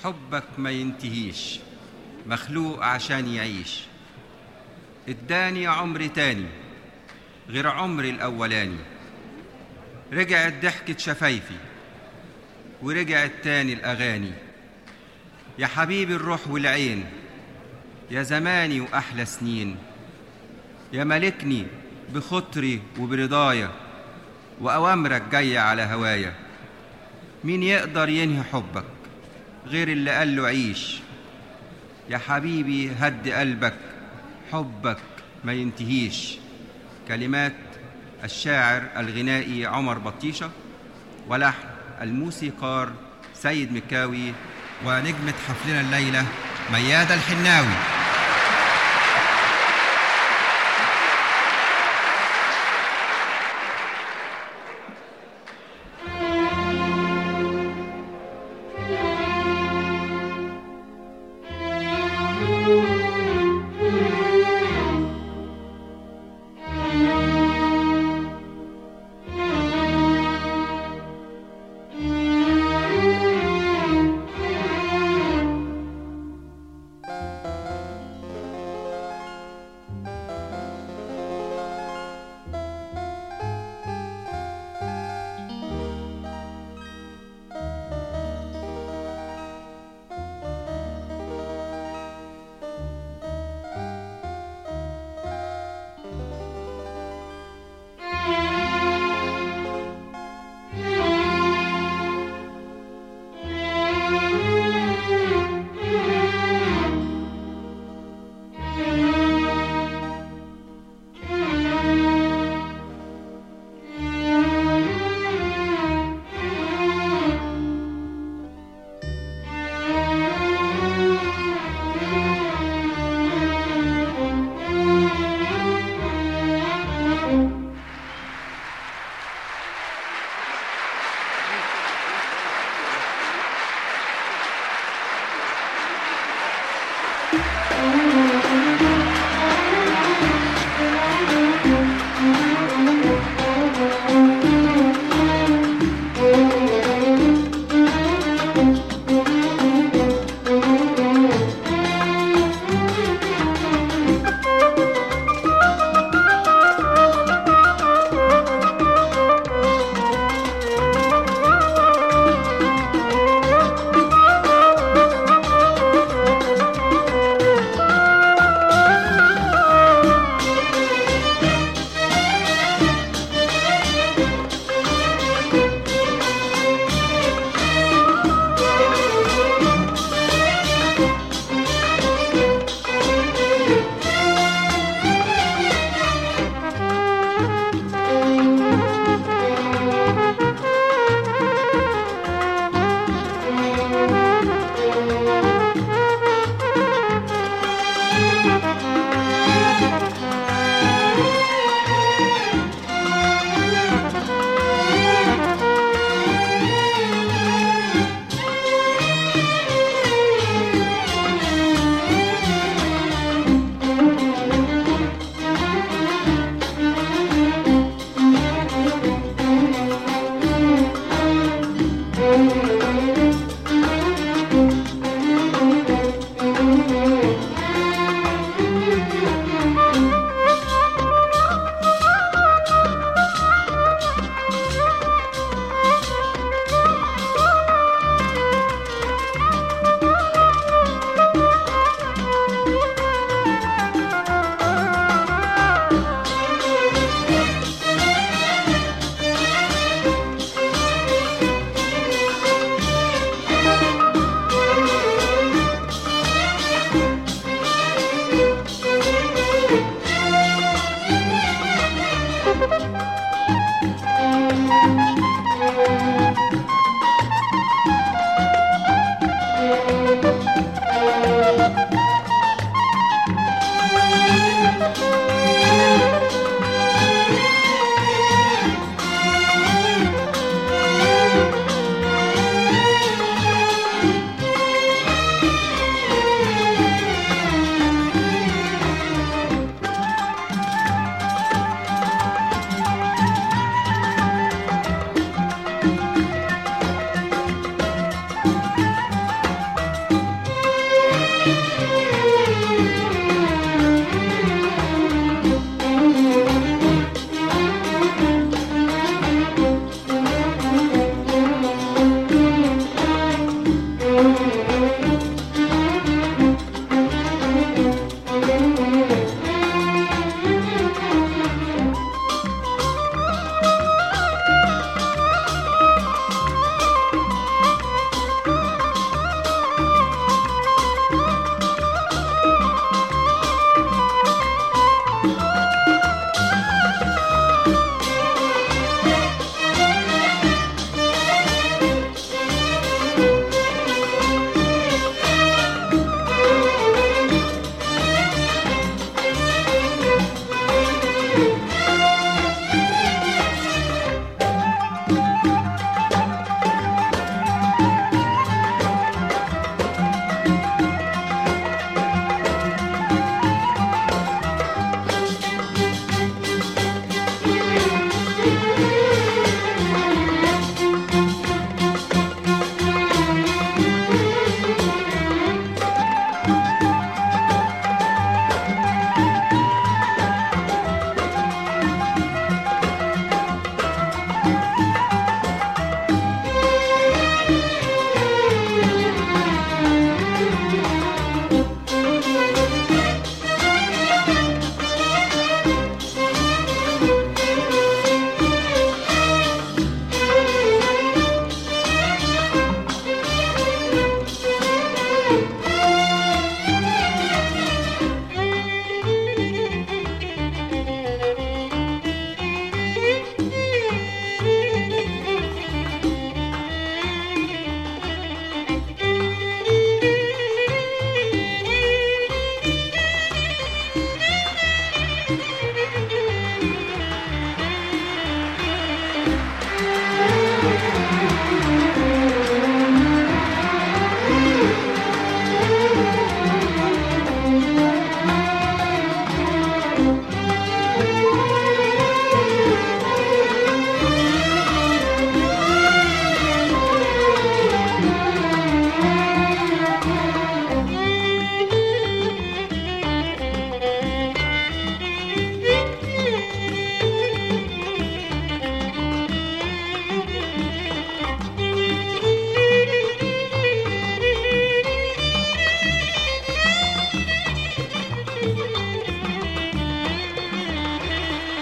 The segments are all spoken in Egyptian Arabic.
حبك ما ينتهيش مخلوق عشان يعيش اداني عمر تاني غير عمري الأولاني رجعت ضحكة شفايفي ورجعت تاني الأغاني يا حبيبي الروح والعين يا زماني وأحلى سنين يا ملكني بخطري وبرضايا وأوامرك جاية على هوايا مين يقدر ينهي حبك غير اللي قال له عيش يا حبيبي هد قلبك حبك ما ينتهيش كلمات الشاعر الغنائي عمر بطيشة ولحن الموسيقار سيد مكاوي ونجمة حفلنا الليلة ميادة الحناوي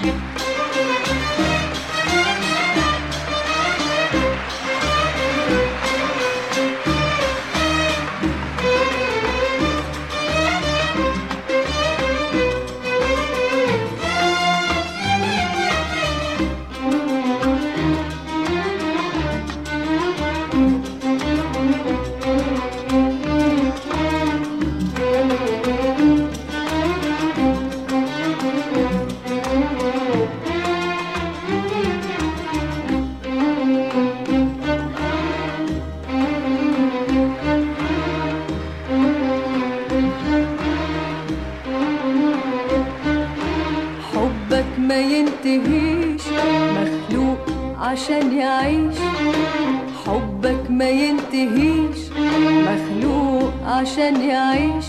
حبك ما ينتهيش مخلوق عشان يعيش حبك ما ينتهيش مخلوق عشان يعيش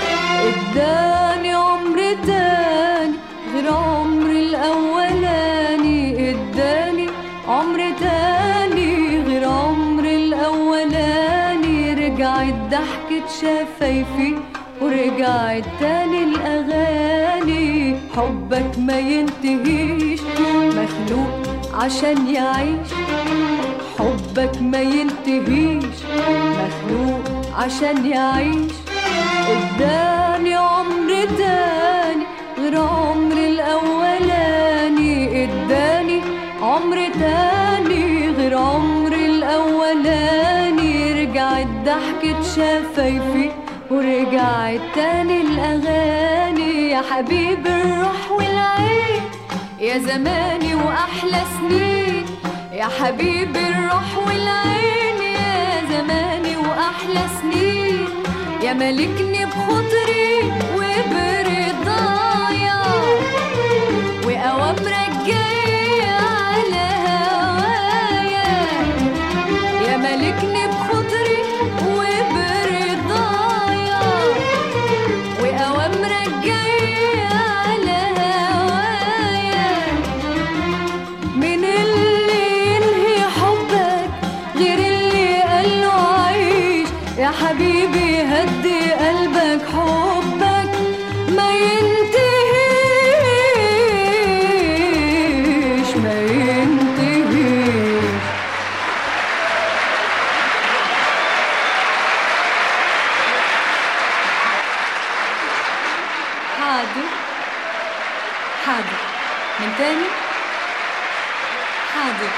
اداني عمر تاني غير عمر الاولاني اداني عمر تاني غير عمر الاولاني رجعت ضحكة شفايفي ورجعت تاني الاغاني حبك ما ينتهيش مخلوق عشان يعيش حبك ما ينتهيش مخلوق عشان يعيش اداني عمر تاني غير عمر الاولاني اداني عمر تاني غير عمر الاولاني رجعت ضحكة شفايفي ورجعت تاني الاغاني يا حبيب الروح والعين يا زماني واحلى سنين يا حبيب الروح والعين يا زماني واحلى سنين يا ملكني بخطري وبرضايا واوامرك جايه على هوايا يا ملكني بخطري وبرضايا واوامرك جايه على هوايا من اللي ينهي حبك غير اللي قاله عيش يا حبيبي هدي قلبك حبك ما ينتهيش ما ينتهيش حاضر حاضر من تاني حاضر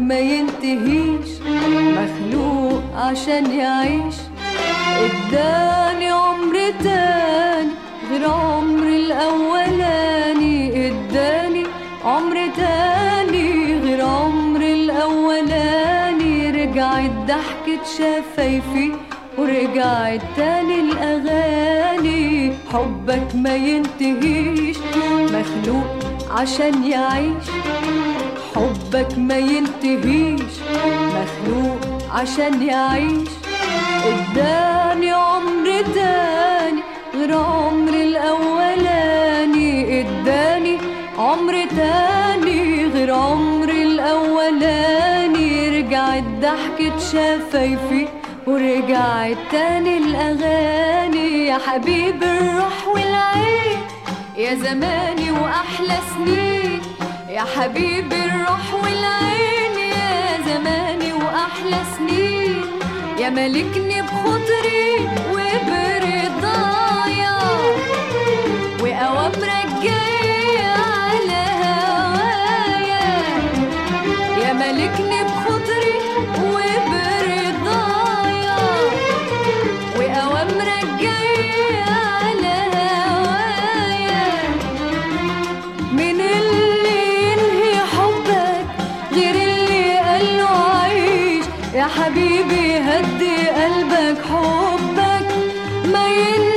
ما ينتهيش مخلوق عشان يعيش اداني عمر تاني غير عمر الاولاني اداني عمر تاني غير عمر الاولاني رجعت ضحكة شفايفي ورجعت تاني الاغاني حبك ما ينتهيش مخلوق عشان يعيش حبك ما ينتهيش مخلوق عشان يعيش اداني عمر تاني غير عمر الاولاني اداني عمر تاني غير عمر الاولاني رجعت ضحكة شفايفي ورجعت تاني الاغاني يا حبيب الروح والعين يا زماني واحلى سنين يا حبيب الروح والعين يا زماني واحلى سنين يا ملكني بخطري وبرضايا واوامرك جايه على هوايا يا ملكني بخطري وبرضايا واوامرك جايه على هوايا من اللي ينهي حبك غير اللي قاله عيش يا حبيبي هدي قلبك حبك ما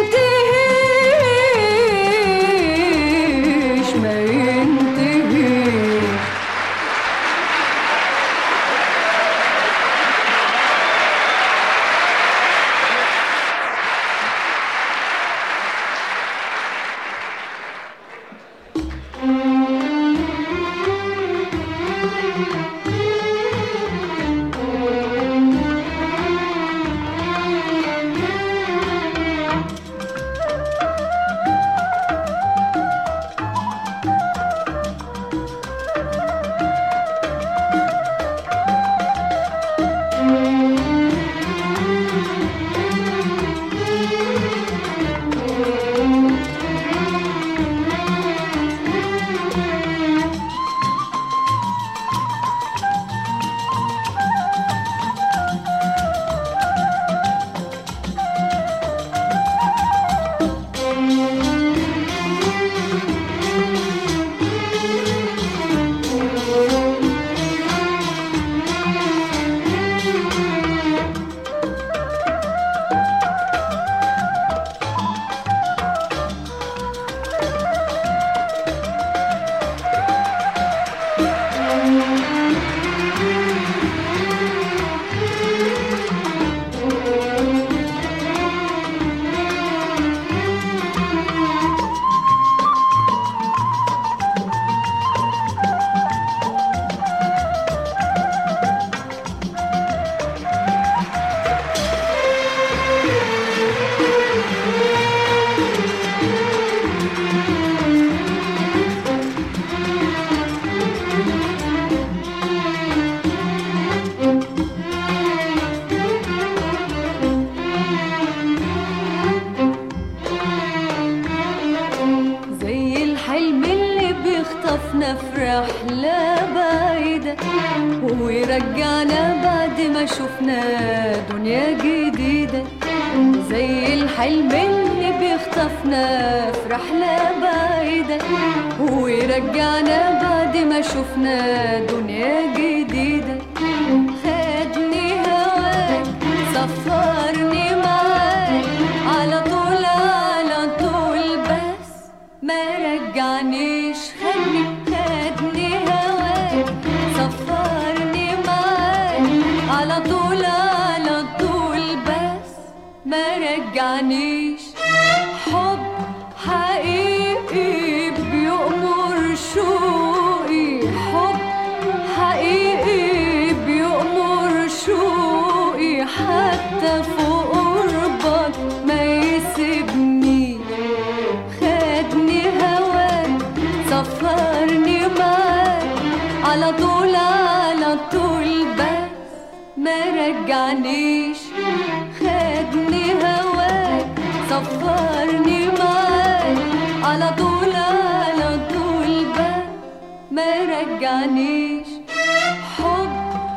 ينتهيش ما ينتهيش زي الحلم اللي بيخطفنا في رحلة بعيدة ويرجعنا بعد ما شفنا دنيا جديدة زي الحلم اللي بيخطفنا في رحلة بعيدة ويرجعنا بعد ما شفنا دنيا جديدة خدني هواك سفرني معاك على طول على طول بس ما رجعنيش خلي خدني هواك سفرني معاك على طول على طول بس ما رجعنيش حب حقيقي بيأمر شوقي حب حقيقي بيأمر شوقي حتى فوق قربك ما يسيبنيش خدني هواك سفرني معاك على طول على طول بس ما رجعنيش خدني هواك سفرني معاك على طول على طول بس ما رجعنيش حب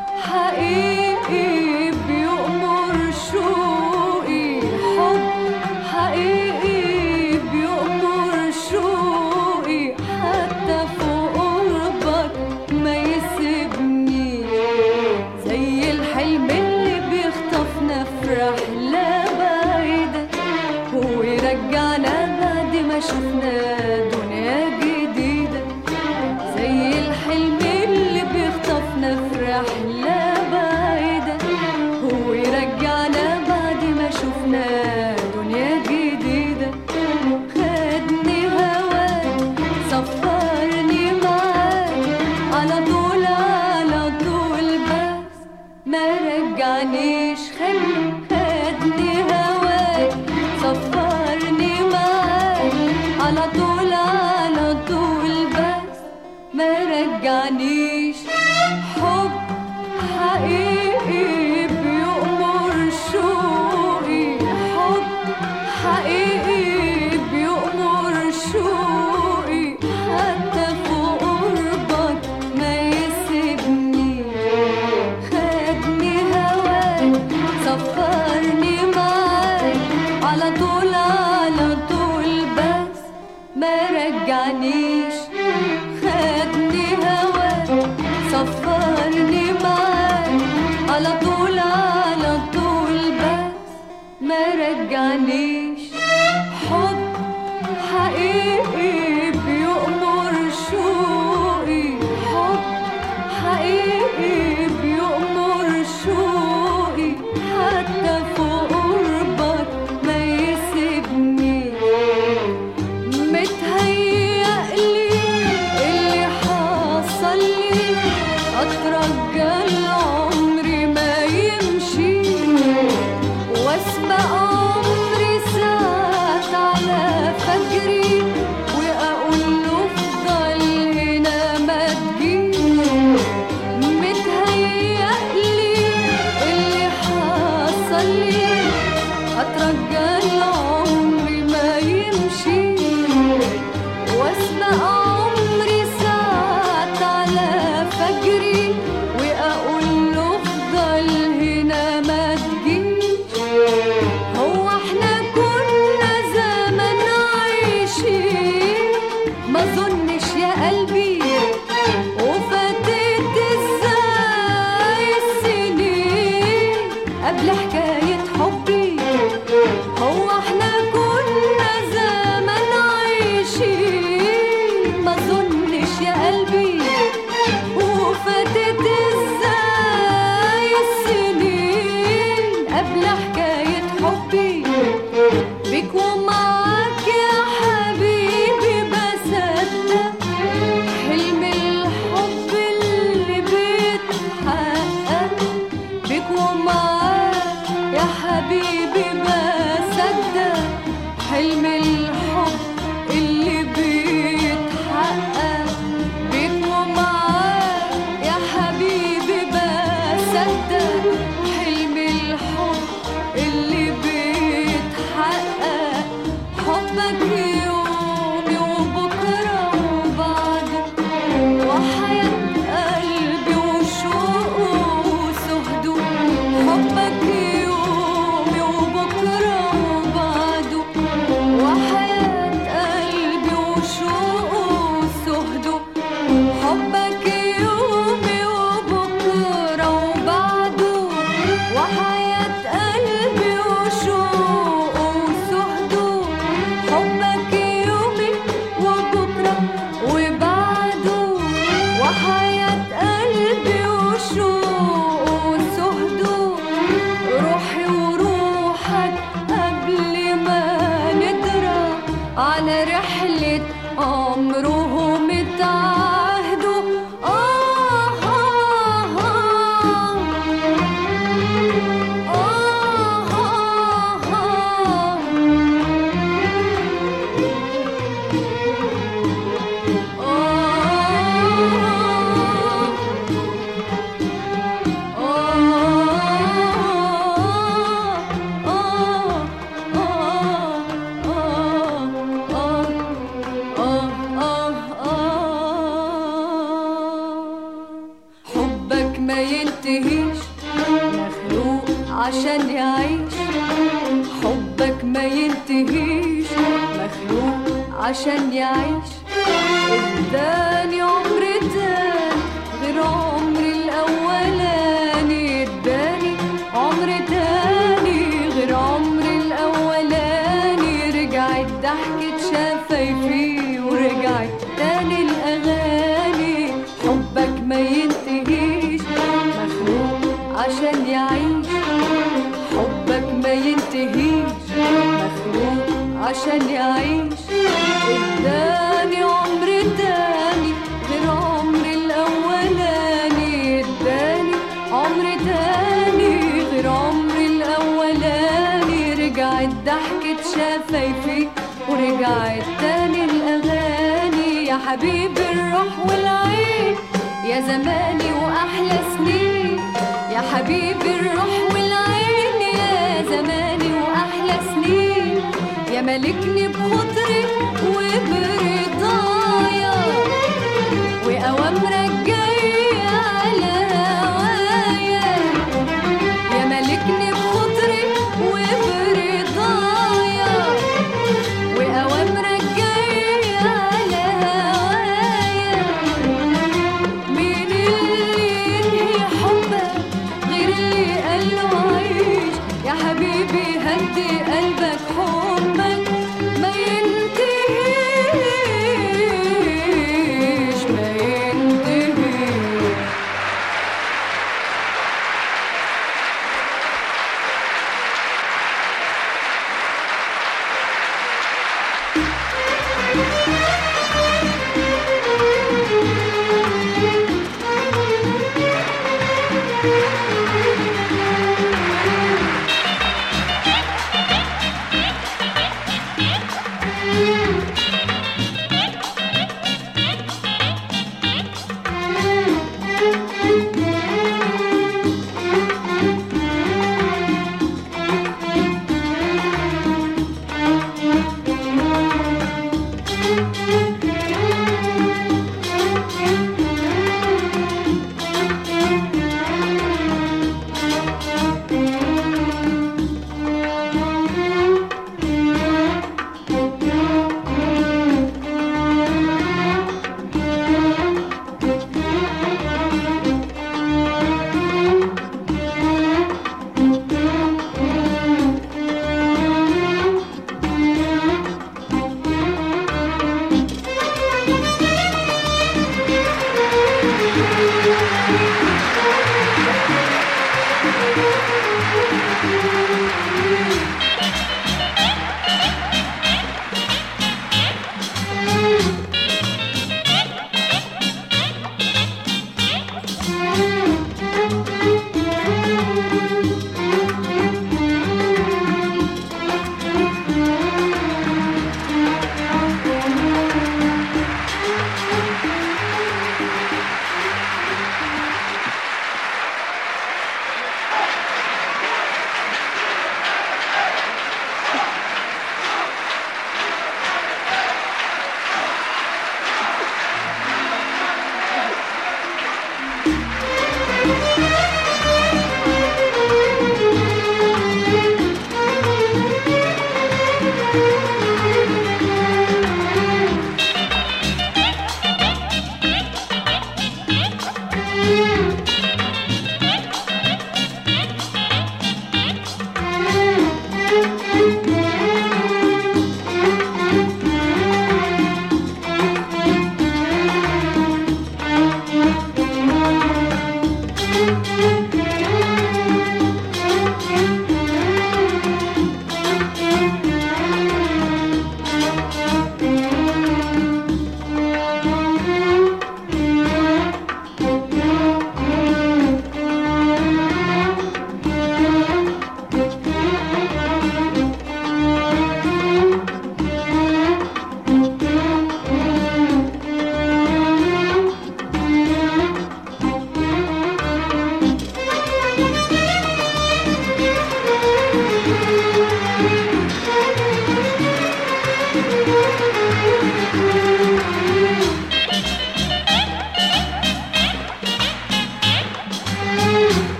على طول على طول بس ما رجعنيش خدني هوا سفرني معاه على طول على طول بس ما رجعنيش حب حقيقي بيأمر شوقي حب حقيقي بيأمر شوقي حتى في قربك ما يسيبني متهيألي اللي حصل لي أترجى العمر ما يمشي واسبق عمري ساعات على فجري وأقول له افضل هنا ما تجيش متهيألي اللي حصل لي أترجى العمر ما يمشي واسبق عمري ساعات على فجري وأقول له افضل هنا ما تجيش هو احنا كنا زمان عايشين ما ظنش يا قلبي وفاتت ازاي السنين قبل حكاية حبي هو احنا كنا زمان عايشين ما ظنش يا قلبي وفاتت ازاي السنين قبل حكاية حبي بيك ومعاك يا حبيبي بصدق حلم الحب اللي بيتحقق بيك ومعاك يا حبيبي بصدق حلم الحب اللي بيتحقق بيك ومعاك يا حبيبي بصدق حلم الحب اللي بيتحقق حبك يومي وبكرة وبعده وحياة قلبي وشوقه وسهده حبك يومي وبكرة وبعده وحياة قلبي وشوقه وسهده حبك يومي وبكرة وبعده وحياة قلبي وشوقه وسهده حبك يومي وبكرة وبعده وحياة قلبي وشوقه وسهده روحي وروحك قبل ما ندرى على رحلة عمرهم اتعهدوا آه آه آه آه آه حبك ما ينتهيش مخلوق عشان يعيش حبك ما ينتهيش مخلوق عشان يعيش اداني عمر تاني غير عمري الاولاني اداني عمر تاني غير عمري الاولاني رجعت ضحكة شفايفي ورجعت تاني الاغاني حبك ما ينتهيش مخلوق عشان يعيش حبك ما ينتهيش مخلوق عشان يعيش اداني عمر تاني غير عمري الاولاني اداني عمر تاني غير عمري الاولاني رجعت ضحكة شفايفي ورجعت تاني الاغاني يا حبيبي الروح والعين يا زماني واحلى سنين يا حبيبي الروح والعين يا زماني واحلى سنين يا ملكني بخطري وبرضايا واوامرك جايه على هوايا يا ملكني بخطري وبرضايا حبيبي هدي قلبك حبك ما ينتهيش ما ينتهيش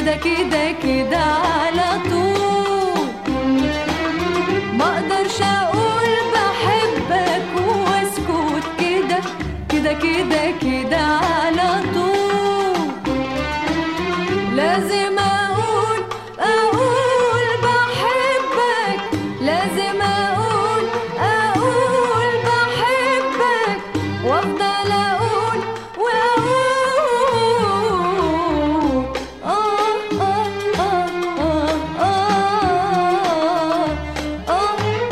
كده كده كده على طول ما اقدرش اقول بحبك واسكت كده كده كده كده على طول لازم اقول اقول بحبك لازم اقول اقول بحبك وافضل اقول واقول آه آه آه آه آه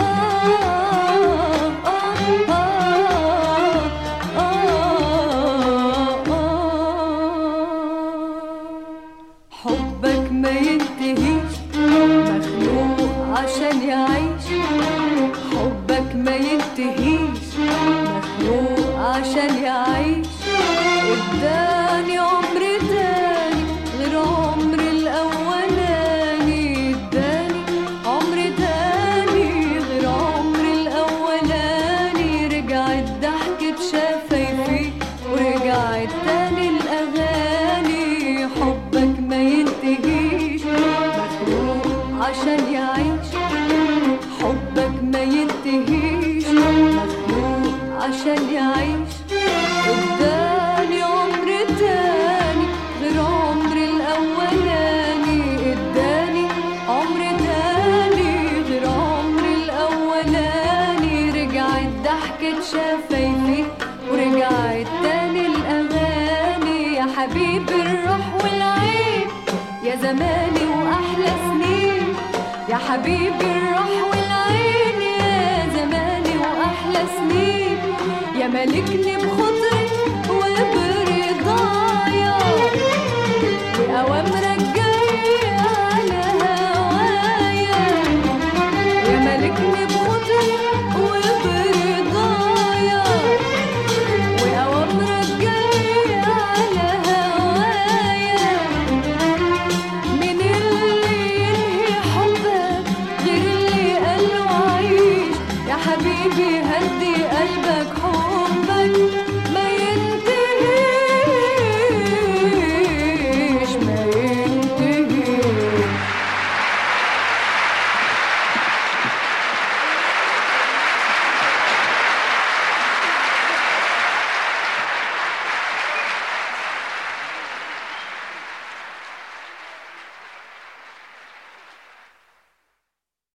حبك ما ينتهيش مخلوق عشان يعيش حبك ما ينتهيش مخلوق عشان يعيش اداني عمر تاني غير عمر الاولاني اداني عمر تاني غير عمر الاولاني رجعت ضحكة شفايفي ورجعت تاني الاغاني حبك ما ينتهيش مخلوق عشان يعيش حبك ما ينتهيش مخلوق عشان يعيش اداني عمر تاني غير عمر الاولاني اداني عمر تاني غير عمر الاولاني رجعت ضحكة شفايفي ورجعت تاني الاغاني يا حبيبي الروح والعين يا زماني واحلى سنين يا حبيبي الروح والعين يا زماني واحلى سنين يا ملكني بخطري وبرضايا واوامر